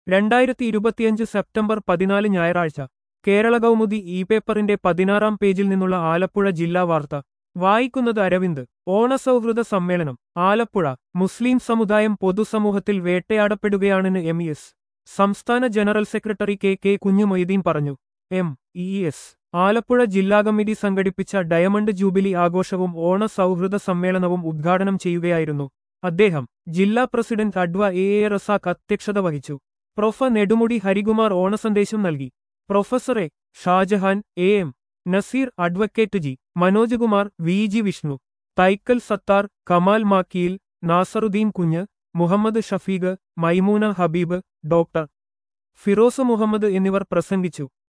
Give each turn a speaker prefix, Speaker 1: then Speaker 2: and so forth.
Speaker 1: രണ്ടായിരത്തി ഇരുപത്തിയഞ്ച് സെപ്റ്റംബർ പതിനാല് ഞായറാഴ്ച കേരള കൗമുദി ഇ പേപ്പറിന്റെ പതിനാറാം പേജിൽ നിന്നുള്ള ആലപ്പുഴ ജില്ലാ വാർത്ത വായിക്കുന്നത് അരവിന്ദ് ഓണസൗഹൃദ സമ്മേളനം ആലപ്പുഴ മുസ്ലിം സമുദായം പൊതുസമൂഹത്തിൽ വേട്ടയാടപ്പെടുകയാണെന്ന് എം ഇ എസ് സംസ്ഥാന general secretary K K Kunjumoideen പറഞ്ഞു എം ഇ എസ് ആലപ്പുഴ ജില്ലാ കമ്മിറ്റി സംഘടിപ്പിച്ച ഡയമണ്ട് ജൂബിലി ആഘോഷവും ഓണ സൗഹൃദ സമ്മേളനവും ഉദ്ഘാടനം ചെയ്യുകയായിരുന്നു അദ്ദേഹം ജില്ലാ president adv A A Razak അധ്യക്ഷത വഹിച്ചു പ്രൊഫ നെടുമുടി ഹരികുമാർ ഓണസന്ദേശം നൽകി professor A Shajahan A M Nazeer advocate G Manoj Kumar V G Vishnu Thaikkal Sathar Kamal Makkiyil Nasaruddin Kunju Muhammad Shafeeq Maimoona Habeeb doctor Firoz Muhammad എന്നിവർ പ്രസംഗിച്ചു